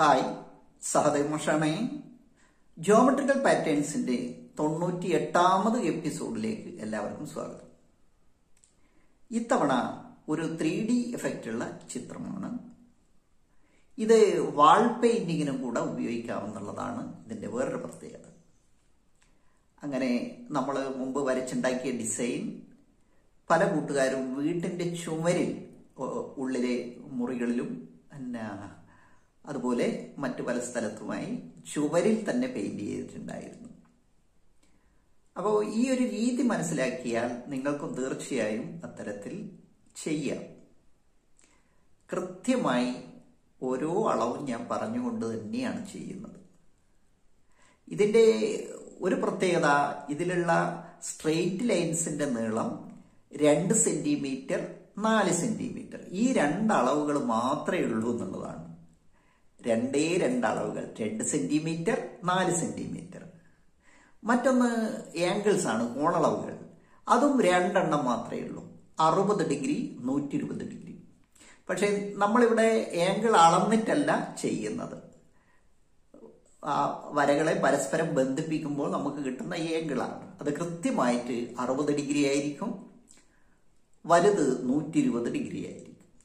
Hi Sahadev മഷാണേ geometrical പാറ്റേൺസിന്റെ തൊണ്ണൂറ്റി എട്ടാമത് എപ്പിസോഡിലേക്ക് എല്ലാവർക്കും സ്വാഗതം ഇത്തവണ ഒരു ത്രീ ഡി എഫക്റ്റുള്ള ചിത്രമാണ് ഇത് വാൾ പെയിന്റിങ്ങിനും കൂടെ ഉപയോഗിക്കാമെന്നുള്ളതാണ് ഇതിന്റെ വേറൊരു പ്രത്യേകത അങ്ങനെ നമ്മൾ മുമ്പ് വരച്ചുണ്ടാക്കിയ ഡിസൈൻ പല കൂട്ടുകാരും വീട്ടിന്റെ ചുമരിൽ ഉ- ഉള്ളിലെ മുറികളിലും പിന്നെ അതുപോലെ മറ്റു പല സ്ഥലത്തുമായി ചുവരിൽ തന്നെ പെയിന്റ് ചെയ്തിട്ടുണ്ടായിരുന്നു അപ്പോൾ ഈ ഒരു രീതി മനസ്സിലാക്കിയാൽ നിങ്ങൾക്കും തീർച്ചയായും അത്തരത്തിൽ ചെയ്യാം കൃത്യമായി ഓരോ അളവും ഞാൻ പറഞ്ഞുകൊണ്ട് തന്നെയാണ് ചെയ്യുന്നത് ഇതിന്റെ ഒരു പ്രത്യേകത ഇതിലുള്ള സ്ട്രെയിറ്റ് ലൈൻസിന്റെ നീളം രണ്ട് സെന്റിമീറ്റർ നാല് സെന്റിമീറ്റർ ഈ രണ്ട് അളവുകൾ മാത്രമേ ഉള്ളൂ എന്നുള്ളതാണ് രണ്ടേ രണ്ട് അളവുകൾ രണ്ട് സെന്റിമീറ്റർ നാല് സെന്റിമീറ്റർ മറ്റൊന്ന് ആംഗിൾസ് ആണ് കോണളവുകൾ അതും രണ്ടെണ്ണം മാത്രമേ ഉള്ളൂ അറുപത് ഡിഗ്രി നൂറ്റി ഇരുപത് ഡിഗ്രി പക്ഷേ നമ്മളിവിടെ ആംഗിൾ അളന്നിട്ടല്ല ചെയ്യുന്നത് ആ വരകളെ പരസ്പരം ബന്ധിപ്പിക്കുമ്പോൾ നമുക്ക് കിട്ടുന്ന ഏങ്കിളാണ് അത് കൃത്യമായിട്ട് അറുപത് ഡിഗ്രി ആയിരിക്കും വലുത് നൂറ്റി ഇരുപത് ഡിഗ്രി ആയിരിക്കും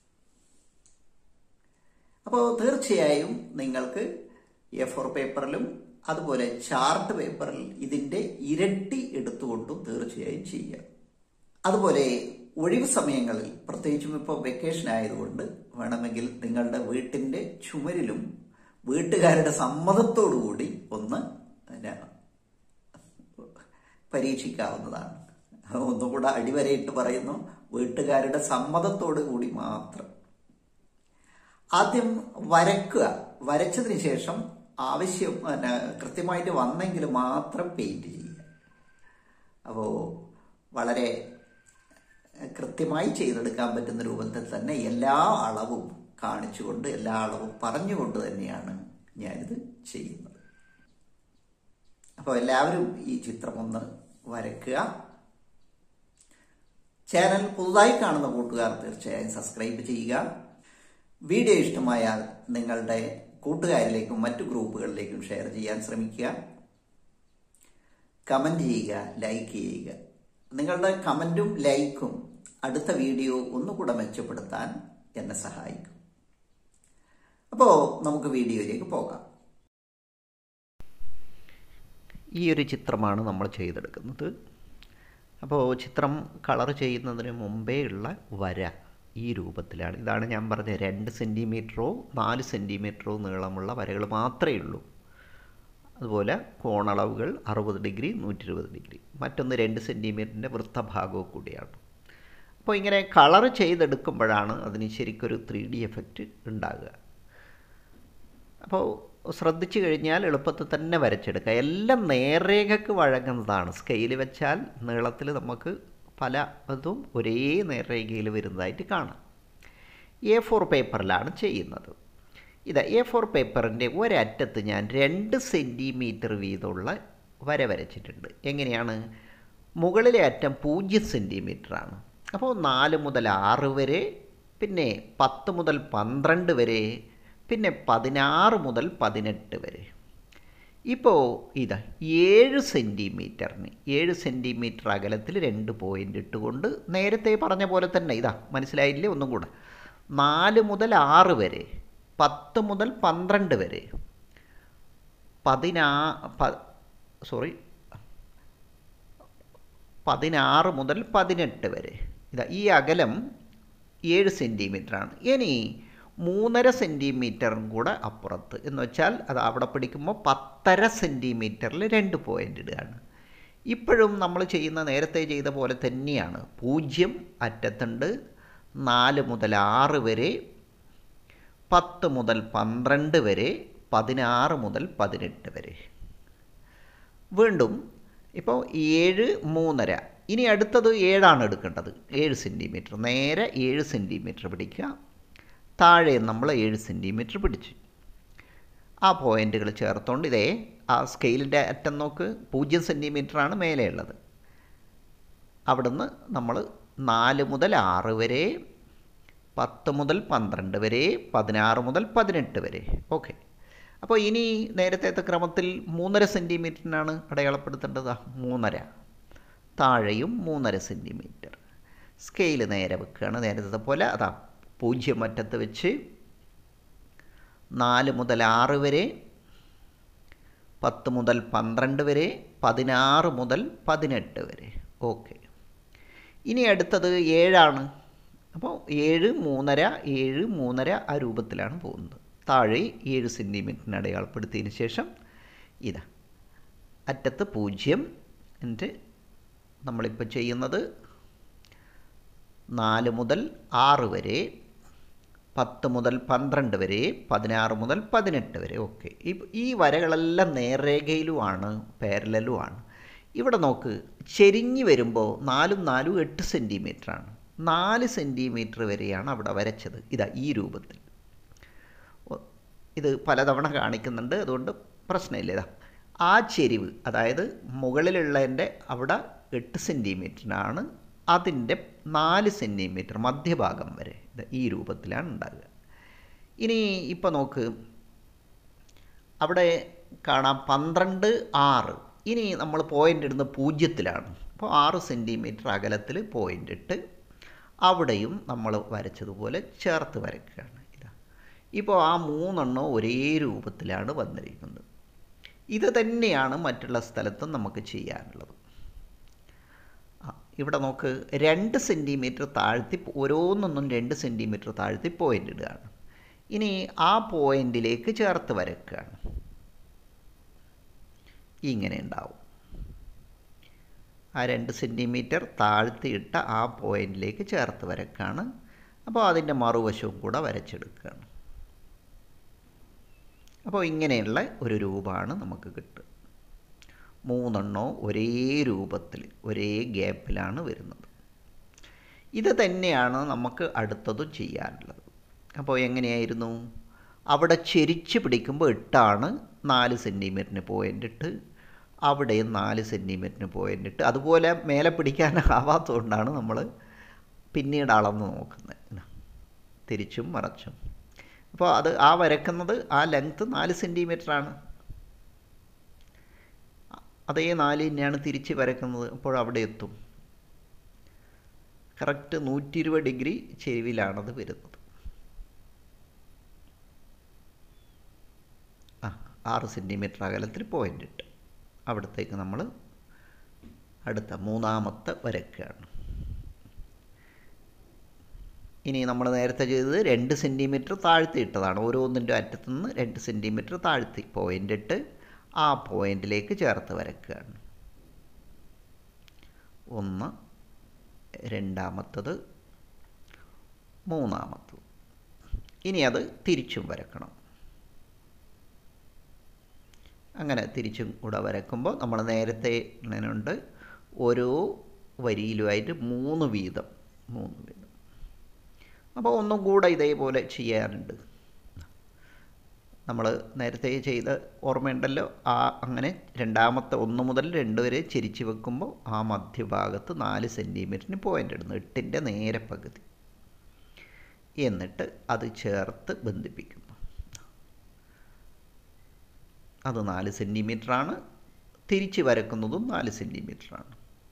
അപ്പോൾ തീർച്ചയായും നിങ്ങൾക്ക് എ ഫോർ പേപ്പറിലും അതുപോലെ ചാർട്ട് പേപ്പറിൽ ഇതിന്റെ ഇരട്ടി എടുത്തുകൊണ്ടും തീർച്ചയായും ചെയ്യാം അതുപോലെ ഒഴിവ് സമയങ്ങളിൽ പ്രത്യേകിച്ചും ഇപ്പോൾ വെക്കേഷൻ ആയതുകൊണ്ട് വേണമെങ്കിൽ നിങ്ങളുടെ വീട്ടിന്റെ ചുമരിലും വീട്ടുകാരുടെ സമ്മതത്തോടുകൂടി ഒന്ന് പിന്നെ പരീക്ഷിക്കാവുന്നതാണ് ഒന്നുകൂടെ അടിവരയിട്ട് പറയുന്നു വീട്ടുകാരുടെ സമ്മതത്തോടു കൂടി മാത്രം ആദ്യം വരക്കുക വരച്ചതിന് ശേഷം ആവശ്യം പിന്നെ കൃത്യമായിട്ട് വന്നെങ്കിൽ മാത്രം പെയിന്റ് ചെയ്യുക അപ്പോൾ വളരെ കൃത്യമായി ചെയ്തെടുക്കാൻ പറ്റുന്ന രൂപത്തിൽ തന്നെ എല്ലാ അളവും കാണിച്ചുകൊണ്ട് എല്ലാ അളവും പറഞ്ഞുകൊണ്ട് തന്നെയാണ് ഞാനിത് ചെയ്യുന്നത് അപ്പോൾ എല്ലാവരും ഈ ചിത്രം ഒന്ന് വരയ്ക്കുക ചാനൽ പുതുതായി കാണുന്ന കൂട്ടുകാർ തീർച്ചയായും സബ്സ്ക്രൈബ് ചെയ്യുക വീഡിയോ ഇഷ്ടമായാൽ നിങ്ങളുടെ കൂട്ടുകാരിലേക്കും മറ്റു ഗ്രൂപ്പുകളിലേക്കും ഷെയർ ചെയ്യാൻ ശ്രമിക്കുക കമന്റ് ചെയ്യുക ലൈക്ക് ചെയ്യുക നിങ്ങളുടെ കമന്റും ലൈക്കും അടുത്ത വീഡിയോ ഒന്നുകൂടെ മെച്ചപ്പെടുത്താൻ എന്നെ സഹായിക്കും അപ്പോൾ നമുക്ക് വീഡിയോയിലേക്ക് പോകാം ഈ ഒരു ചിത്രമാണ് നമ്മൾ ചെയ്തെടുക്കുന്നത് അപ്പോൾ ചിത്രം കളർ ചെയ്യുന്നതിന് മുമ്പേ ഉള്ള വര ഈ രൂപത്തിലാണ് ഇതാണ് ഞാൻ പറഞ്ഞ രണ്ട് സെൻറ്റിമീറ്ററോ നാല് സെൻറ്റിമീറ്ററോ നീളമുള്ള വരകൾ മാത്രമേ ഉള്ളൂ അതുപോലെ കോണളവുകൾ അറുപത് ഡിഗ്രി നൂറ്റി ഇരുപത് ഡിഗ്രി മറ്റൊന്ന് രണ്ട് സെൻറ്റിമീറ്ററിൻ്റെ വൃത്തഭാഗവും കൂടിയാണ് അപ്പോൾ ഇങ്ങനെ കളർ ചെയ്തെടുക്കുമ്പോഴാണ് അതിന് ശരിക്കൊരു ത്രീ ഡി എഫക്റ്റ് ഉണ്ടാകുക അപ്പോൾ ശ്രദ്ധിച്ചു കഴിഞ്ഞാൽ എളുപ്പത്തിൽ തന്നെ വരച്ചെടുക്കുക എല്ലാം നേർരേഖക്ക് വഴങ്ങുന്നതാണ് സ്കെയിൽ വെച്ചാൽ നീളത്തിൽ നമുക്ക് പല ഇതും ഒരേ നേർരേഖയിൽ വരുന്നതായിട്ട് കാണാം എ ഫോർ പേപ്പറിലാണ് ചെയ്യുന്നത് ഇത് എ ഫോർ പേപ്പറിൻ്റെ ഒരറ്റത്ത് ഞാൻ രണ്ട് സെൻറ്റിമീറ്റർ വീതമുള്ള വര വരച്ചിട്ടുണ്ട് എങ്ങനെയാണ് മുകളിലെ അറ്റം പൂജ്യം സെൻറ്റിമീറ്ററാണ് അപ്പോൾ നാല് മുതൽ ആറ് വരെ പിന്നെ പത്ത് മുതൽ പന്ത്രണ്ട് വരെ പിന്നെ പതിനാറ് മുതൽ പതിനെട്ട് വരെ ഇപ്പോൾ ഇതാ ഏഴ് സെൻറ്റിമീറ്ററിന് ഏഴ് സെൻറ്റിമീറ്റർ അകലത്തിൽ രണ്ട് പോയിൻ്റ് ഇട്ടുകൊണ്ട് നേരത്തെ പറഞ്ഞ പോലെ തന്നെ ഇതാ മനസ്സിലായില്ലേ ഒന്നും കൂടെ നാല് മുതൽ ആറ് വരെ പത്ത് മുതൽ പന്ത്രണ്ട് വരെ പതിനാ പ സോറി പതിനാറ് മുതൽ പതിനെട്ട് വരെ ഇതാ ഈ അകലം ഏഴ് സെൻറ്റിമീറ്ററാണ് ഇനി മൂന്നര സെൻറ്റിമീറ്ററും കൂടെ അപ്പുറത്ത് എന്ന് വെച്ചാൽ അത് അവിടെ പിടിക്കുമ്പോൾ പത്തര സെൻറ്റിമീറ്ററിൽ രണ്ട് പോയിൻ്റ് ഇടുകയാണ് ഇപ്പോഴും നമ്മൾ ചെയ്യുന്ന നേരത്തെ ചെയ്ത പോലെ തന്നെയാണ് പൂജ്യം അറ്റത്തുണ്ട് നാല് മുതൽ ആറ് വരെ പത്ത് മുതൽ പന്ത്രണ്ട് വരെ പതിനാറ് മുതൽ പതിനെട്ട് വരെ വീണ്ടും ഇപ്പോൾ ഏഴ് മൂന്നര ഇനി അടുത്തത് ഏഴാണ് എടുക്കേണ്ടത് ഏഴ് സെൻറ്റിമീറ്റർ നേരെ ഏഴ് സെൻറ്റിമീറ്റർ പിടിക്കുക താഴെ നമ്മൾ ഏഴ് സെൻറ്റിമീറ്റർ പിടിച്ചു ആ പോയിൻ്റുകൾ ചേർത്തുകൊണ്ട് ഇതേ ആ സ്കെയിലിൻ്റെ അറ്റം നോക്ക് പൂജ്യം സെൻറ്റിമീറ്ററാണ് മേലെയുള്ളത് അവിടുന്ന് നമ്മൾ നാല് മുതൽ ആറ് വരെ പത്ത് മുതൽ പന്ത്രണ്ട് വരെ പതിനാറ് മുതൽ പതിനെട്ട് വരെ ഓക്കെ അപ്പോൾ ഇനി നേരത്തെ ക്രമത്തിൽ മൂന്നര സെൻറ്റിമീറ്ററിനാണ് അടയാളപ്പെടുത്തേണ്ടത് ആ, മൂന്നര താഴെയും മൂന്നര സെൻറ്റിമീറ്റർ സ്കെയിൽ നേരെ വെക്കുകയാണ് നേരത്തെ പോലെ അതാ പൂജ്യം അറ്റത്ത് വെച്ച് നാല് മുതൽ ആറ് വരെ പത്ത് മുതൽ പന്ത്രണ്ട് വരെ പതിനാറ് മുതൽ പതിനെട്ട് വരെ ഓക്കെ ഇനി അടുത്തത് ഏഴാണ് അപ്പോൾ ഏഴ് മൂന്നര ഏഴ് മൂന്നര ആ രൂപത്തിലാണ് പോകുന്നത് താഴെ ഏഴ് സെൻറ്റിമീറ്ററിന് അടയാളപ്പെടുത്തിയതിന് ശേഷം ഇതാ അറ്റത്ത് പൂജ്യം എന്നിട്ട് നമ്മളിപ്പോൾ ചെയ്യുന്നത് നാല് മുതൽ ആറ് വരെ പത്ത് മുതൽ പന്ത്രണ്ട് വരെ പതിനാറ് മുതൽ പതിനെട്ട് വരെ ഓക്കെ ഈ ഈ വരകളെല്ലാം നേർരേഖയിലുമാണ് പാരലലുമാണ് ഇവിടെ നോക്ക് ചെരിഞ്ഞ് വരുമ്പോൾ നാലും നാലും എട്ട് സെൻറ്റിമീറ്ററാണ് നാല് സെൻറ്റിമീറ്റർ വരെയാണ് അവിടെ വരച്ചത് ഇതാ ഈ രൂപത്തിൽ ഒ- ഇത് പലതവണ കാണിക്കുന്നുണ്ട് അതുകൊണ്ട് പ്രശ്നമില്ല ഇതാ ആ ചെരിവ് അതായത് മുകളിലുള്ളതിൻ്റെ അവിടെ എട്ട് സെൻറ്റിമീറ്ററിനാണ് അതിൻ്റെ നാല് സെൻറ്റിമീറ്റർ മധ്യഭാഗം വരെ ഇത് ഈ രൂപത്തിലാണ് ഉണ്ടാകുക ഇനി ഇപ്പോൾ നോക്ക് അവിടെ കാണാം പന്ത്രണ്ട് ആറ് ഇനി നമ്മൾ പോയിൻ്റ് ഇടുന്ന പൂജ്യത്തിലാണ് അപ്പോൾ ആറ് സെൻറ്റിമീറ്റർ അകലത്തിൽ പോയിൻ്റ് ഇട്ട് അവിടെയും നമ്മൾ വരച്ചതുപോലെ ചേർത്ത് വരയ്ക്കുകയാണ് ഇതാ ഇപ്പോൾ ആ മൂന്നെണ്ണം ഒരേ രൂപത്തിലാണ് വന്നിരിക്കുന്നത് ഇത് തന്നെയാണ് മറ്റുള്ള സ്ഥലത്തും നമുക്ക് ചെയ്യാനുള്ളത് ആ, ഇവിടെ നോക്ക് രണ്ട് സെൻറ്റിമീറ്റർ താഴ്ത്തി ഓരോന്നൊന്നും രണ്ട് സെൻറ്റിമീറ്റർ താഴ്ത്തി പോയിൻ്റ് ഇടുകയാണ് ഇനി ആ പോയിന്റിലേക്ക് ചേർത്ത് വരയ്ക്കുകയാണ് ഇങ്ങനെ ഉണ്ടാവും ആ രണ്ട് സെൻറ്റിമീറ്റർ താഴ്ത്തിയിട്ട ആ പോയിന്റിലേക്ക് ചേർത്ത് വരയ്ക്കുകയാണ് അപ്പോൾ അതിൻ്റെ മറുവശവും കൂടെ വരച്ചെടുക്കുകയാണ് അപ്പോൾ ഇങ്ങനെയുള്ള ഒരു രൂപമാണ് നമുക്ക് കിട്ടുക മൂന്നെണ്ണവും ഒരേ രൂപത്തിൽ ഒരേ ഗ്യാപ്പിലാണ് വരുന്നത് ഇത് തന്നെയാണ് നമുക്ക് അടുത്തതും ചെയ്യാനുള്ളത് അപ്പോൾ എങ്ങനെയായിരുന്നു അവിടെ ചെരിച്ച് പിടിക്കുമ്പോൾ എട്ടാണ് നാല് സെൻറ്റിമീറ്ററിന് പോയിൻ്റ് ഇട്ട് അവിടെയും നാല് സെൻറ്റിമീറ്ററിന് പോയിൻ്റ് ഇട്ട് അതുപോലെ മേലെ പിടിക്കാനാവാത്തതുകൊണ്ടാണ് നമ്മൾ പിന്നീട് അളന്ന് നോക്കുന്നത് ഇതാ. തിരിച്ചും മറച്ചും അപ്പോൾ അത് ആ വരക്കുന്നത് ആ ലെങ്ത്ത് നാല് സെൻറ്റിമീറ്ററാണ് അതേ നാല് തന്നെയാണ് തിരിച്ച് വരക്കുന്നത് അപ്പോൾ അവിടെ എത്തും കറക്റ്റ് നൂറ്റി ഇരുപത് ഡിഗ്രി ചെരിവിലാണത് വരുന്നത് ആ ആറ് സെൻറ്റിമീറ്റർ അകലത്തിൽ പോയിൻ്റ് ഇട്ട് അവിടത്തേക്ക് നമ്മൾ അടുത്ത മൂന്നാമത്തെ വരയ്ക്കുകയാണ് ഇനി നമ്മൾ നേരത്തെ ചെയ്തത് രണ്ട് സെൻറ്റിമീറ്റർ താഴ്ത്തി ഇട്ടതാണ് ഓരോന്നിൻ്റെ അറ്റത്തു നിന്ന് രണ്ട് സെൻറ്റിമീറ്റർ താഴ്ത്തി പോയിൻ്റ് ഇട്ട് ആ പോയിന്റിലേക്ക് ചേർത്ത് വരയ്ക്കുകയാണ് ഒന്ന് രണ്ടാമത്തത് മൂന്നാമത്തത് ഇനി അത് തിരിച്ചും വരക്കണം അങ്ങനെ തിരിച്ചും കൂടെ വരക്കുമ്പോൾ നമ്മൾ നേരത്തെ ഇങ്ങനെയുണ്ട് ഓരോ വരിയിലുമായിട്ട് മൂന്ന് വീതം മൂന്ന് വീതം അപ്പോൾ ഒന്നും കൂടെ ഇതേപോലെ ചെയ്യാനുണ്ട് നമ്മൾ നേരത്തെ ചെയ്ത ഓർമ്മയുണ്ടല്ലോ ആ അങ്ങനെ രണ്ടാമത്തെ ഒന്ന് മുതൽ രണ്ട് വരെ ചിരിച്ച് വെക്കുമ്പോൾ ആ മധ്യഭാഗത്ത് നാല് സെൻറ്റിമീറ്ററിന് പോയിൻ്റ് ഇടുന്നു എട്ടിൻ്റെ നേരെ പകുതി എന്നിട്ട് അത് ചേർത്ത് ബന്ധിപ്പിക്കുന്നു അത് നാല് സെൻറ്റിമീറ്ററാണ് തിരിച്ച് വരക്കുന്നതും നാല് സെൻറ്റിമീറ്ററാണ്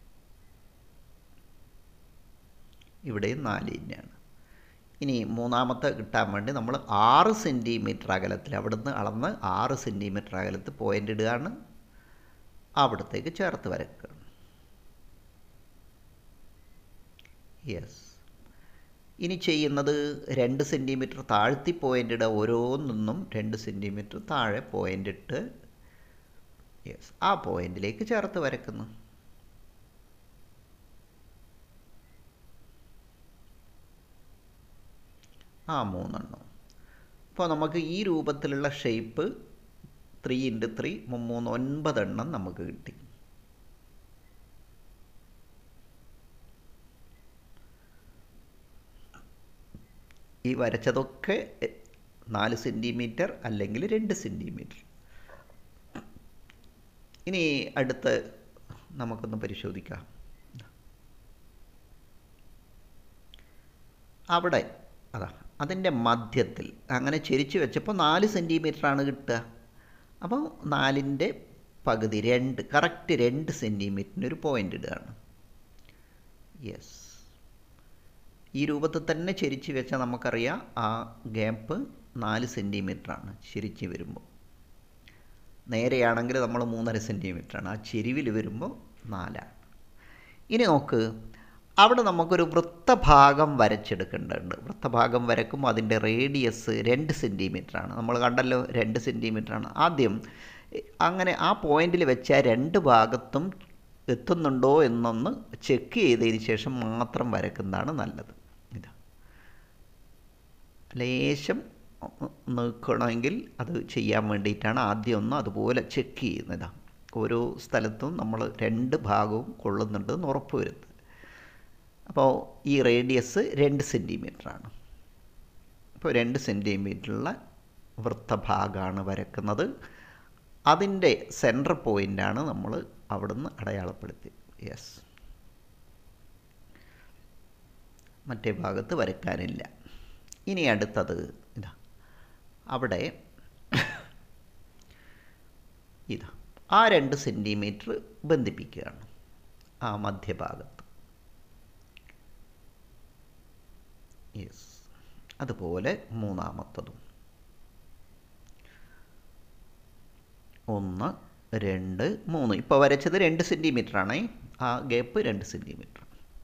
ഇവിടെയും നാല് തന്നെയാണ് ഇനി മൂന്നാമത്തെ കിട്ടാൻ വേണ്ടി നമ്മൾ ആറ് സെൻറ്റിമീറ്റർ അകലത്തിൽ അവിടുന്ന് അളന്ന് ആറ് സെൻറ്റിമീറ്റർ അകലത്തിൽ പോയിൻ്റ് ഇടുകയാണ് അവിടത്തേക്ക് ചേർത്ത് വരക്കുകയാണ് യെസ് ഇനി ചെയ്യുന്നത് രണ്ട് സെൻറ്റിമീറ്റർ താഴ്ത്തി പോയിൻ്റ് ഇടുക ഓരോന്നിന്നും രണ്ട് സെൻറ്റിമീറ്റർ താഴെ പോയിൻ്റ് ഇട്ട് യെസ് ആ പോയിന്റിലേക്ക് ചേർത്ത് വരക്കുന്നു ആ മൂന്നെണ്ണം അപ്പോൾ നമുക്ക് ഈ രൂപത്തിലുള്ള ഷേപ്പ് ത്രീ ഇൻറ്റു ത്രീ മൂന്ന് ഒൻപതെണ്ണം നമുക്ക് കിട്ടി ഈ വരച്ചതൊക്കെ നാല് സെൻറ്റിമീറ്റർ അല്ലെങ്കിൽ രണ്ട് സെൻറ്റിമീറ്റർ ഇനി അടുത്ത് നമുക്കൊന്ന് പരിശോധിക്കാം അവിടെ അതാ അതിൻ്റെ മധ്യത്തിൽ അങ്ങനെ ചെരിച്ച് വെച്ചപ്പോൾ നാല് സെൻറ്റിമീറ്ററാണ് കിട്ടുക അപ്പോൾ നാലിൻ്റെ പകുതി രണ്ട് കറക്റ്റ് രണ്ട് സെൻറ്റിമീറ്ററിന് ഒരു പോയിൻ്റ് ഇടുകയാണ് യെസ് ഈ രൂപത്തിൽ തന്നെ ചെരിച്ച് വെച്ചാൽ നമുക്കറിയാം ആ ഗ്യാപ്പ് നാല് സെൻറ്റിമീറ്ററാണ് ചെരിച്ച് വരുമ്പോൾ നേരെയാണെങ്കിൽ നമ്മൾ മൂന്നര സെൻറ്റിമീറ്ററാണ് ആ ചെരിവിൽ വരുമ്പോൾ നാലാണ് ഇനി നോക്ക് അവിടെ നമുക്കൊരു വൃത്തഭാഗം വരച്ചെടുക്കേണ്ടതുണ്ട് വൃത്തഭാഗം വരക്കുമ്പോൾ അതിൻ്റെ റേഡിയസ് രണ്ട് സെൻറ്റിമീറ്ററാണ് നമ്മൾ കണ്ടല്ലോ രണ്ട് സെൻറ്റിമീറ്ററാണ് ആദ്യം അങ്ങനെ ആ പോയിന്റിൽ വെച്ച രണ്ട് ഭാഗത്തും എത്തുന്നുണ്ടോ എന്നൊന്ന് ചെക്ക് ചെയ്തതിന് ശേഷം മാത്രം വരക്കുന്നതാണ് നല്ലത് ഇതാ ലേശം നിൽക്കണമെങ്കിൽ അത് ചെയ്യാൻ വേണ്ടിയിട്ടാണ് ആദ്യം ഒന്ന് അതുപോലെ ചെക്ക് ചെയ്യുന്നത് ഓരോ സ്ഥലത്തും നമ്മൾ രണ്ട് ഭാഗവും കൊള്ളുന്നുണ്ടെന്ന് ഉറപ്പ് വരുത്തുക അപ്പോൾ ഈ റേഡിയസ് രണ്ട് സെൻറ്റിമീറ്ററാണ് അപ്പോൾ രണ്ട് സെൻറ്റിമീറ്ററുള്ള വൃത്തഭാഗമാണ് വരക്കുന്നത് അതിൻ്റെ സെൻറ്റർ പോയിൻ്റാണ് നമ്മൾ അവിടുന്ന് അടയാളപ്പെടുത്തി യെസ് മറ്റേ ഭാഗത്ത് വരയ്ക്കാനില്ല ഇനി അടുത്തത് ഇതാ അവിടെ ഇതാ ആ രണ്ട് സെൻറ്റിമീറ്റർ ബന്ധിപ്പിക്കുകയാണ് ആ മധ്യഭാഗത്ത് യെസ് അതുപോലെ മൂന്നാമത്തതും ഒന്ന് രണ്ട് മൂന്ന് ഇപ്പോൾ വരച്ചത് രണ്ട് സെൻറ്റിമീറ്റർ ആണേ ആ ഗ്യാപ്പ് രണ്ട് സെൻറ്റിമീറ്റർ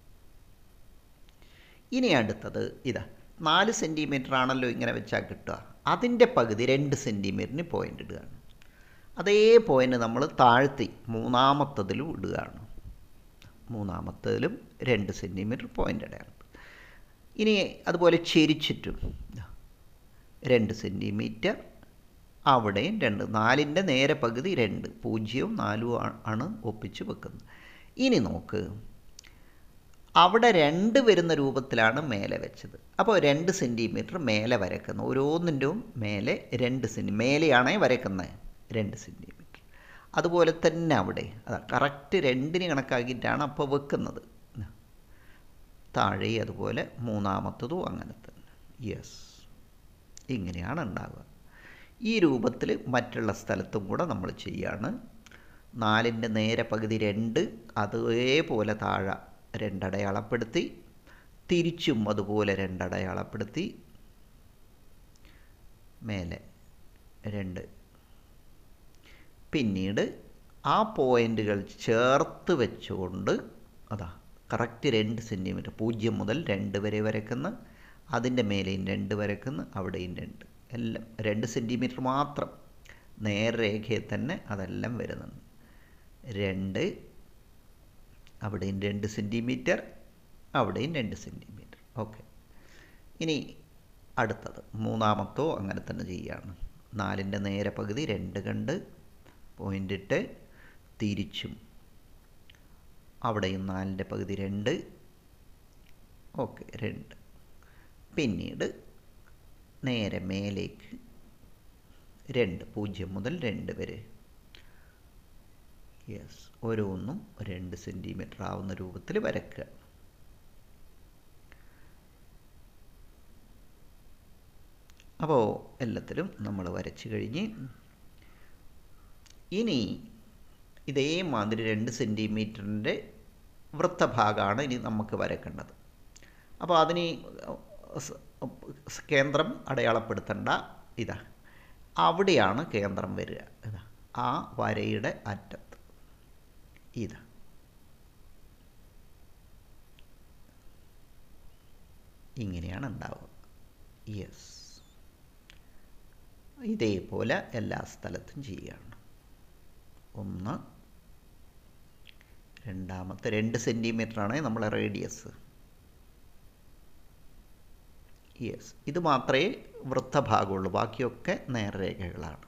ഇനി അടുത്തത് ഇതാ നാല് സെൻറ്റിമീറ്റർ ആണല്ലോ ഇങ്ങനെ വെച്ചാൽ കിട്ടുക അതിൻ്റെ പകുതി രണ്ട് സെൻറ്റിമീറ്ററിന് പോയിൻ്റ് ഇടുകയാണ് അതേ പോയിൻ്റ് നമ്മൾ താഴ്ത്തി മൂന്നാമത്തതിലും ഇടുകയാണ് മൂന്നാമത്തതിലും രണ്ട് സെൻറ്റിമീറ്റർ പോയിൻ്റ് ഇടയാണ് ഇനി അതുപോലെ ചെരിച്ചിട്ടും രണ്ട് സെൻറ്റിമീറ്റർ അവിടെയും രണ്ട് നാലിൻ്റെ നേരെ പകുതി രണ്ട് പൂജ്യവും നാലും ആണ് ഒപ്പിച്ച് വെക്കുന്നത് ഇനി നോക്ക് അവിടെ രണ്ട് വരുന്ന രൂപത്തിലാണ് മേലെ വെച്ചത് അപ്പോൾ രണ്ട് സെൻറ്റിമീറ്റർ മേലെ വരക്കുന്നത് ഓരോന്നിൻ്റെയും മേലെ രണ്ട് സെൻറ്റി മേലെയാണേ വരക്കുന്നത് രണ്ട് സെൻറ്റിമീറ്റർ അതുപോലെ തന്നെ അവിടെ അതാ കറക്റ്റ് രണ്ടിന് കണക്കാക്കിയിട്ടാണ് അപ്പോൾ വെക്കുന്നത് താഴെ അതുപോലെ മൂന്നാമത്തതും അങ്ങനെ തന്നെ യെസ് ഇങ്ങനെയാണ് ഉണ്ടാവുക ഈ രൂപത്തിൽ മറ്റുള്ള സ്ഥലത്തും കൂടെ നമ്മൾ ചെയ്യാണ് നാലിൻ്റെ നേരെ പകുതി രണ്ട് അതേപോലെ താഴെ രണ്ടടയാളപ്പെടുത്തി തിരിച്ചും അതുപോലെ രണ്ടടയാളപ്പെടുത്തി മേലെ രണ്ട് പിന്നീട് ആ പോയിൻ്റുകൾ ചേർത്ത് വെച്ചുകൊണ്ട് അതാ കറക്റ്റ് രണ്ട് സെൻറ്റിമീറ്റർ പൂജ്യം മുതൽ രണ്ട് വരെ വരയ്ക്കുന്ന അതിൻ്റെ മേലെയും രണ്ട് വരയ്ക്കുന്ന അവിടെയും രണ്ട് എല്ലാം രണ്ട് സെൻറ്റിമീറ്റർ മാത്രം നേർരേഖയിൽ തന്നെ അതെല്ലാം വരുന്നുണ്ട് രണ്ട് അവിടെയും രണ്ട് സെൻറ്റിമീറ്റർ അവിടെയും രണ്ട് സെൻറ്റിമീറ്റർ ഓക്കെ ഇനി അടുത്തത് മൂന്നാമത്തോ അങ്ങനെ തന്നെ ചെയ്യുകയാണ് നാലിൻ്റെ നേരെ പകുതി രണ്ട് കണ്ട് പോയിൻ്റ് ഇട്ട് തിരിച്ചും അവിടെയും നാലിൻ്റെ പകുതി രണ്ട് ഓക്കെ രണ്ട് പിന്നീട് നേരെ മേലേക്ക് രണ്ട് പൂജ്യം മുതൽ രണ്ട് വരെ യെസ് ഓരോന്നും രണ്ട് സെൻറ്റിമീറ്റർ ആവുന്ന രൂപത്തിൽ വരയ്ക്കുക അപ്പോൾ എല്ലാത്തിലും നമ്മൾ വരച്ച് കഴിഞ്ഞ് ഇനി ഇതേമാതിരി രണ്ട് സെൻറ്റിമീറ്ററിൻ്റെ വൃത്തഭാഗമാണ് ഇനി നമുക്ക് വരക്കേണ്ടത് അപ്പോൾ അതിന് കേന്ദ്രം അടയാളപ്പെടുത്തേണ്ട ഇതാ അവിടെയാണ് കേന്ദ്രം വരിക ഇതാ ആ വരയുടെ അറ്റത്ത് ഇതാ ഇങ്ങനെയാണ് ഉണ്ടാവുക യെസ് ഇതേപോലെ എല്ലാ സ്ഥലത്തും ചെയ്യുകയാണ് ഒന്ന് രണ്ടാമത്തെ രണ്ട് സെൻറ്റിമീറ്ററാണ് നമ്മളെ റേഡിയസ് യെസ് ഇത് മാത്രമേ വൃത്തഭാഗമുള്ളൂ ബാക്കിയൊക്കെ നേർരേഖകളാണ്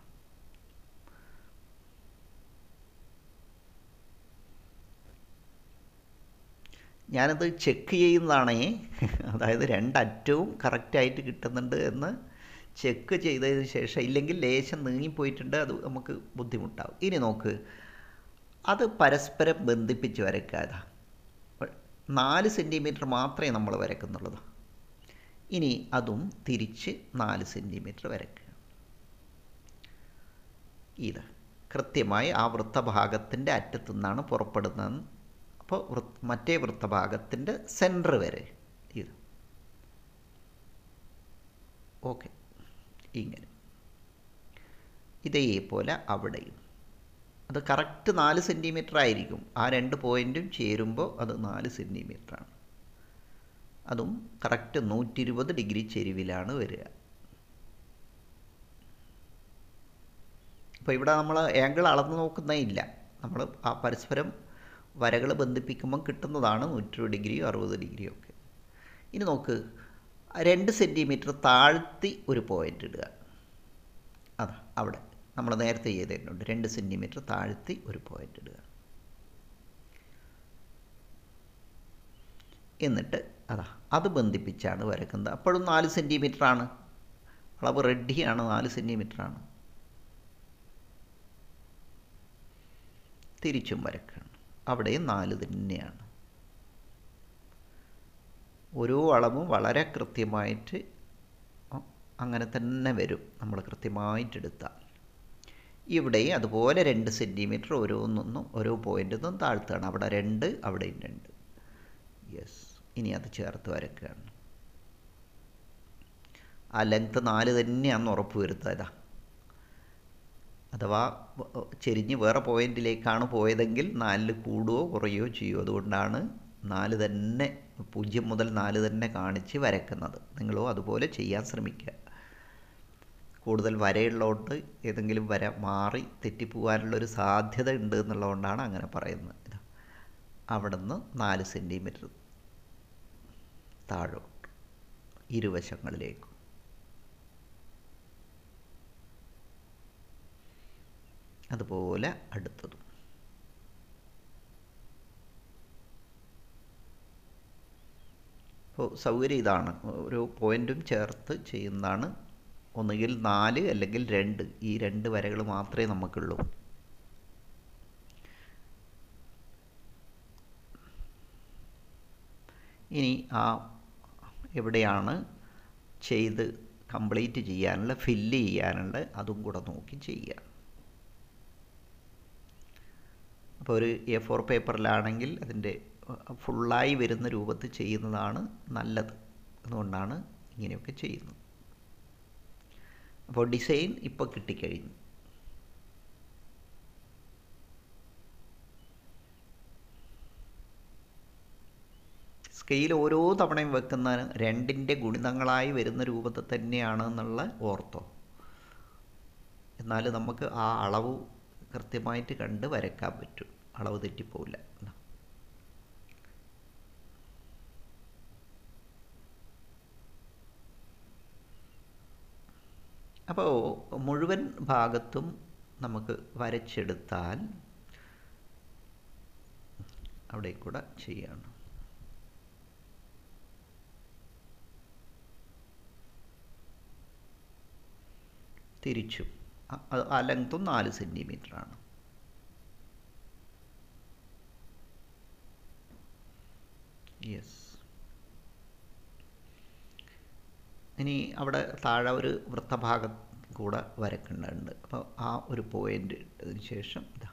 ഞാനത് ചെക്ക് ചെയ്യുന്നതാണേ അതായത് രണ്ടറ്റവും കറക്റ്റായിട്ട് കിട്ടുന്നുണ്ട് എന്ന് ചെക്ക് ചെയ്തതിന് ശേഷം ഇല്ലെങ്കിൽ ലേശം നീങ്ങിപ്പോയിട്ടുണ്ട് അത് നമുക്ക് ബുദ്ധിമുട്ടാവും ഇനി നോക്ക് അത് പരസ്പരം ബന്ധിപ്പിച്ച് വരയ്ക്കാതെ നാല് സെൻറ്റിമീറ്റർ മാത്രമേ നമ്മൾ വരക്കുന്നുള്ളൂ ഇനി അതും തിരിച്ച് നാല് സെൻറ്റിമീറ്റർ വരയ്ക്കുക ഇത് കൃത്യമായി ആ വൃത്തഭാഗത്തിൻ്റെ അറ്റത്തു നിന്നാണ് പുറപ്പെടുന്നത് അപ്പോൾ വൃ മറ്റേ വൃത്തഭാഗത്തിൻ്റെ സെൻറ്റർ വരെ ഇത് ഓക്കെ ഇങ്ങനെ ഇതേപോലെ അവിടെയും അത് കറക്റ്റ് നാല് സെൻറ്റിമീറ്റർ ആയിരിക്കും ആ രണ്ട് പോയിൻറ്റും ചേരുമ്പോൾ അത് നാല് സെൻറ്റിമീറ്ററാണ് അതും കറക്റ്റ് നൂറ്റി ഇരുപത് ഡിഗ്രി ചെരിവിലാണ് വരിക അപ്പോൾ ഇവിടെ നമ്മൾ ആംഗിൾ അളന്ന് നോക്കുന്നേ ഇല്ല നമ്മൾ ആ പരസ്പരം വരകൾ ബന്ധിപ്പിക്കുമ്പം കിട്ടുന്നതാണ് നൂറ്റി ഡിഗ്രിയോ അറുപത് ഡിഗ്രിയോ ഒക്കെ ഇനി നോക്ക് രണ്ട് സെൻറ്റിമീറ്റർ താഴ്ത്തി ഒരു പോയിൻ്റ് ഇടുക അതാ അവിടെ നമ്മൾ നേരത്തെ ചെയ്തിട്ടുണ്ട് രണ്ട് സെൻറ്റിമീറ്റർ താഴ്ത്തി ഒരു പോയിൻ്റ് ഇടുക എന്നിട്ട് അതാ അത് ബന്ധിപ്പിച്ചാണ് വരക്കുന്നത് അപ്പോഴും നാല് സെൻറ്റിമീറ്റർ ആണ് അളവ് റെഡിയാണ് നാല് സെൻറ്റിമീറ്റർ ആണ് തിരിച്ചും വരക്കുകയാണ് അവിടെയും നാല് തന്നെയാണ് ഓരോ അളവും വളരെ കൃത്യമായിട്ട് അങ്ങനെ തന്നെ വരും നമ്മൾ കൃത്യമായിട്ട് എടുത്താൽ ഇവിടെയും അതുപോലെ രണ്ട് സെൻറ്റിമീറ്റർ ഓരോന്നൊന്നും ഓരോ പോയിൻ്റിൽ നിന്നും താഴ്ത്തുകയാണ് അവിടെ രണ്ട് അവിടെയും രണ്ട് യെസ് ഇനി അത് ചേർത്ത് വരക്കുകയാണ് ആ ലെങ്ത്ത് നാല് തന്നെയാണെന്ന് ഉറപ്പ് വരുത്തുക ഇതാ അഥവാ ചെരിഞ്ഞ് വേറെ പോയിന്റിലേക്കാണ് പോയതെങ്കിൽ നാലിൽ കൂടുകയോ കുറയുകയോ ചെയ്യുമോ അതുകൊണ്ടാണ് നാല് തന്നെ പൂജ്യം മുതൽ നാല് തന്നെ കാണിച്ച് വരക്കുന്നത് നിങ്ങളോ അതുപോലെ ചെയ്യാൻ ശ്രമിക്കുക കൂടുതൽ വരയുള്ളതുകൊണ്ട് ഏതെങ്കിലും വര മാറി തെറ്റിപ്പോകാനുള്ളൊരു സാധ്യത ഉണ്ട് എന്നുള്ളതുകൊണ്ടാണ് അങ്ങനെ പറയുന്നത് ഇതാ അവിടെ നിന്ന് നാല് സെൻറ്റിമീറ്റർ താഴോട്ട് ഇരുവശങ്ങളിലേക്കും അതുപോലെ അടുത്തതും അപ്പോൾ സൗകര്യം ഇതാണ് ഒരു പോയിൻറ്റും ചേർത്ത് ചെയ്യുന്നതാണ് ഒന്നുകിൽ നാല് അല്ലെങ്കിൽ രണ്ട് ഈ രണ്ട് വരകൾ മാത്രമേ നമുക്കുള്ളൂ ഇനി ആ എവിടെയാണ് ചെയ്ത് കംപ്ലീറ്റ് ചെയ്യാനുള്ള ഫില്ല് ചെയ്യാനുള്ള അതും കൂടെ നോക്കി ചെയ്യുക അപ്പോൾ ഒരു എ ഫോർ പേപ്പറിലാണെങ്കിൽ അതിൻ്റെ ഫുള്ളായി വരുന്ന രൂപത്തിൽ ചെയ്യുന്നതാണ് നല്ലത് അതുകൊണ്ടാണ് ഇങ്ങനെയൊക്കെ ചെയ്യുന്നത് അപ്പോൾ ഡിസൈൻ ഇപ്പോൾ കിട്ടിക്കഴിഞ്ഞു സ്കെയിൽ ഓരോ തവണയും വെക്കുന്ന രണ്ടിൻ്റെ ഗുണിതങ്ങളായി വരുന്ന രൂപത്തിൽ തന്നെയാണ് എന്നുള്ള ഓർത്തോ എന്നാൽ നമുക്ക് ആ അളവ് കൃത്യമായിട്ട് കണ്ട് വരയ്ക്കാൻ പറ്റും അളവ് തെറ്റിപ്പോവില്ല അപ്പോൾ മുഴുവൻ ഭാഗത്തും നമുക്ക് വരച്ചെടുത്താൽ അവിടെ കൂടെ ചെയ്യാണ് തിരിച്ചും ആ ലെങ്ത്തും നാല് സെൻറ്റിമീറ്ററാണ് യെസ് ഇനി അവിടെ താഴെ ഒരു വൃത്തഭാഗം കൂടെ വരക്കേണ്ടതുണ്ട് അപ്പോൾ ആ ഒരു പോയിൻ്റ് ഇട്ടതിന് ശേഷം ഇതാ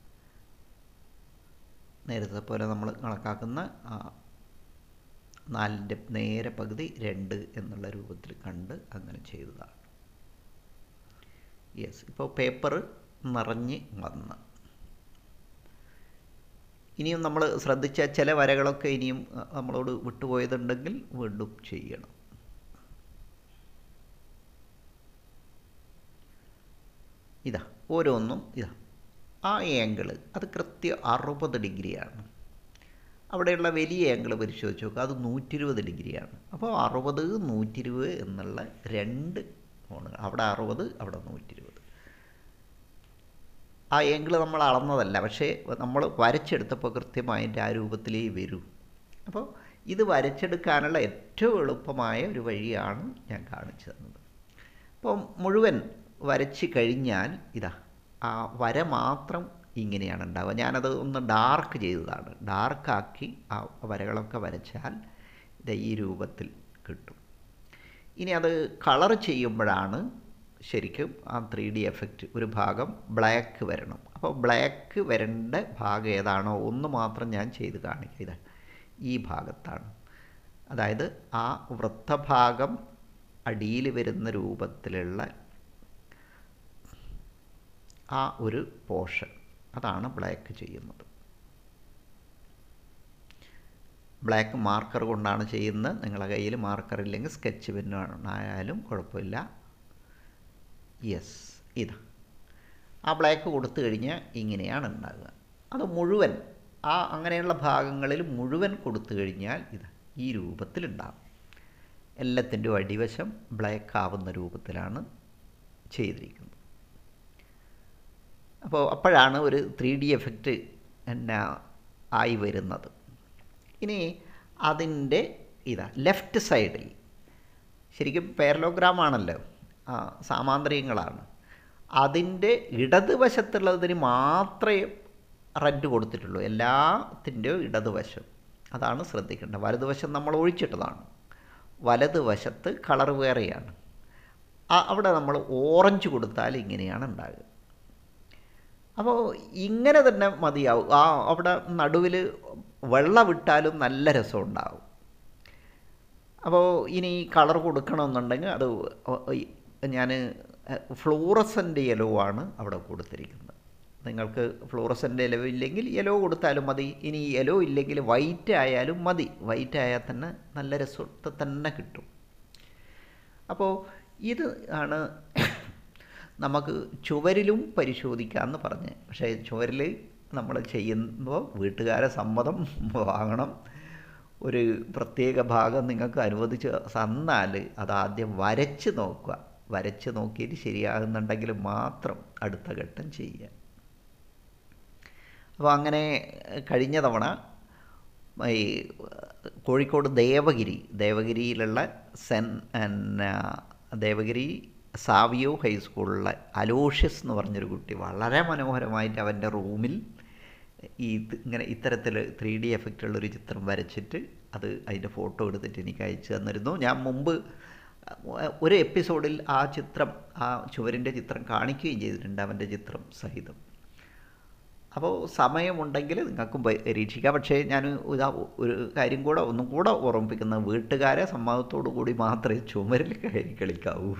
നേരത്തെ പോലെ നമ്മൾ കണക്കാക്കുന്ന ആ നാലിൻ്റെ നേരെ പകുതി രണ്ട് എന്നുള്ള രൂപത്തിൽ കണ്ട് അങ്ങനെ ചെയ്തതാണ് യെസ് ഇപ്പോൾ പേപ്പർ നിറഞ്ഞ് വന്ന് ഇനിയും നമ്മൾ ശ്രദ്ധിച്ച ചില വരകളൊക്കെ ഇനിയും നമ്മളോട് വിട്ടുപോയതുണ്ടെങ്കിൽ വീണ്ടും ചെയ്യണം ഇതാ ഓരോന്നും ഇതാ ആ ആംഗിൾ അത് കൃത്യം അറുപത് ഡിഗ്രിയാണ് അവിടെയുള്ള വലിയ ആംഗിൾ പരിശോധിച്ച് നോക്കുക അത് നൂറ്റി ഇരുപത് ഡിഗ്രിയാണ് അപ്പോൾ അറുപത് നൂറ്റി ഇരുപത് എന്നുള്ള രണ്ട് കോണുകൾ അവിടെ അറുപത് അവിടെ നൂറ്റി ഇരുപത് ആ ആംഗിൾ നമ്മൾ അളന്നതല്ല പക്ഷേ നമ്മൾ വരച്ചെടുത്തപ്പോൾ കൃത്യമായിട്ട് ആ രൂപത്തിലേ വരൂ അപ്പോൾ ഇത് വരച്ചെടുക്കാനുള്ള ഏറ്റവും എളുപ്പമായ ഒരു വഴിയാണ് ഞാൻ കാണിച്ചു തന്നത് അപ്പോൾ മുഴുവൻ വരച്ച് കഴിഞ്ഞാൽ ഇതാ ആ വര മാത്രം ഇങ്ങനെയാണ് ഉണ്ടാവുക ഞാനത് ഒന്ന് ഡാർക്ക് ചെയ്തതാണ് ഡാർക്കാക്കി ആ വരകളൊക്കെ വരച്ചാൽ ഇത് ഈ രൂപത്തിൽ കിട്ടും ഇനി അത് കളർ ചെയ്യുമ്പോഴാണ് ശരിക്കും ആ ത്രീ ഡി എഫക്റ്റ് ഒരു ഭാഗം ബ്ലാക്ക് വരണം അപ്പോൾ ബ്ലാക്ക് വരേണ്ട ഭാഗം ഏതാണോ ഒന്ന് മാത്രം ഞാൻ ചെയ്ത് കാണിക്കുക ഇത് ഈ ഭാഗത്താണ് അതായത് ആ വൃത്തഭാഗം അടിയിൽ വരുന്ന രൂപത്തിലുള്ള ആ ഒരു പോർഷൻ അതാണ് ബ്ലാക്ക് ചെയ്യുന്നത് ബ്ലാക്ക് മാർക്കർ കൊണ്ടാണ് ചെയ്യുന്നത് നിങ്ങളുടെ കയ്യിൽ മാർക്കർ ഇല്ലെങ്കിൽ സ്കെച്ച് പെന്നായാലും കുഴപ്പമില്ല യെസ് ഇത് ആ ബ്ലാക്ക് കൊടുത്തു കഴിഞ്ഞാൽ ഇങ്ങനെയാണ് ഉണ്ടാകുക അത് മുഴുവൻ ആ അങ്ങനെയുള്ള ഭാഗങ്ങളിൽ മുഴുവൻ കൊടുത്തു കഴിഞ്ഞാൽ ഇത് ഈ രൂപത്തിലുണ്ടാകും എല്ലാത്തിൻ്റെയും അടിവശം ബ്ലാക്ക് ആവുന്ന രൂപത്തിലാണ് ചെയ്തിരിക്കുന്നത് അപ്പോൾ അപ്പോഴാണ് ഒരു ത്രീ ഡി എഫക്റ്റ് എന്നാ ആയി വരുന്നത് ഇനി അതിൻ്റെ ഇതാ ലെഫ്റ്റ് സൈഡിൽ ശരിക്കും പാരലോഗ്രാം ആണല്ലോ ആ സാമാന്തരികങ്ങളാണ് അതിൻ്റെ ഇടതുവശത്തുള്ളതിന് മാത്രമേ റെഡ് കൊടുത്തിട്ടുള്ളൂ എല്ലാത്തിൻ്റെയും ഇടതുവശം അതാണ് ശ്രദ്ധിക്കേണ്ടത് വലതുവശം നമ്മൾ ഒഴിച്ചിട്ടതാണ് വലതുവശത്ത് കളർ വേറെയാണ് അവിടെ നമ്മൾ ഓറഞ്ച് കൊടുത്താൽ ഇങ്ങനെയാണ് ഉണ്ടാകുക അപ്പോൾ ഇങ്ങനെ തന്നെ മതിയാവും ആ അവിടെ നടുവിൽ വെള്ളം വിട്ടാലും നല്ല രസമുണ്ടാവും അപ്പോൾ ഇനി കളർ കൊടുക്കണമെന്നുണ്ടെങ്കിൽ അത് ഞാൻ ഫ്ലൂറസൻ്റ് യെല്ലോ ആണ് അവിടെ കൊടുത്തിരിക്കുന്നത് നിങ്ങൾക്ക് ഫ്ലൂറസൻ്റ് യെല്ലോ ഇല്ലെങ്കിൽ യെല്ലോ കൊടുത്താലും മതി ഇനി യെല്ലോ ഇല്ലെങ്കിൽ വൈറ്റ് ആയാലും മതി വൈറ്റ് ആയാൽ തന്നെ നല്ല രസത്തെ തന്നെ കിട്ടും അപ്പോൾ ഇത് ആണ് നമുക്ക് ചുവരിലും പരിശോധിക്കാമെന്ന് പറഞ്ഞ് പക്ഷേ ചുവരിൽ നമ്മൾ ചെയ്യുമ്പോൾ വീട്ടുകാരെ സമ്മതം വാങ്ങണം ഒരു പ്രത്യേക ഭാഗം നിങ്ങൾക്ക് അനുവദിച്ച് തന്നാൽ അതാദ്യം വരച്ച് നോക്കുക വരച്ച് നോക്കിയിട്ട് ശരിയാകുന്നുണ്ടെങ്കിൽ മാത്രം അടുത്ത ഘട്ടം ചെയ്യുക അപ്പോൾ അങ്ങനെ കഴിഞ്ഞ തവണ ഈ കോഴിക്കോട് ദേവഗിരി ദേവഗിരിയിലുള്ള സെൻ ദേവഗിരി സാവിയോ ഹൈസ്കൂളിലെ അലോഷ്യസ് എന്ന് പറഞ്ഞൊരു കുട്ടി വളരെ മനോഹരമായിട്ട് അവൻ്റെ റൂമിൽ ഈ ഇങ്ങനെ ഇത്തരത്തിൽ ത്രീ ഡി എഫക്റ്റുള്ളൊരു ചിത്രം വരച്ചിട്ട് അത് അതിൻ്റെ ഫോട്ടോ എടുത്തിട്ട് എനിക്ക് അയച്ചു തന്നിരുന്നു ഞാൻ മുമ്പ് ഒരു എപ്പിസോഡിൽ ആ ചിത്രം ആ ചുവരിൻ്റെ ചിത്രം കാണിക്കുകയും ചെയ്തിട്ടുണ്ട് അവൻ്റെ ചിത്രം സഹിതം അപ്പോൾ സമയമുണ്ടെങ്കിൽ നിങ്ങൾക്കും പരീക്ഷിക്കാം പക്ഷേ ഞാൻ ഇതാ ഒരു കാര്യം കൂടെ ഒന്നും കൂടെ ഓർമ്മിപ്പിക്കുന്ന വീട്ടുകാരെ സമ്മതത്തോടു കൂടി മാത്രമേ ചുമരിൽ കയറി കളിക്കാവൂ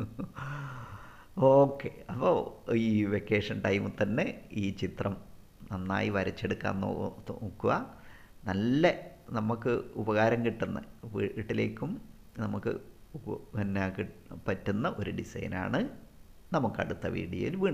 ഓക്കെ അപ്പോൾ ഈ വെക്കേഷൻ ടൈമിൽ തന്നെ ഈ ചിത്രം നന്നായി വരച്ചെടുക്കാൻ നോക്കുക നല്ല നമുക്ക് ഉപകാരം കിട്ടുന്ന വീട്ടിലേക്കും നമുക്ക് പിന്നെ പറ്റുന്ന ഒരു ഡിസൈനാണ് നമുക്ക് അടുത്ത വീഡിയോയിൽ വീണ്ടും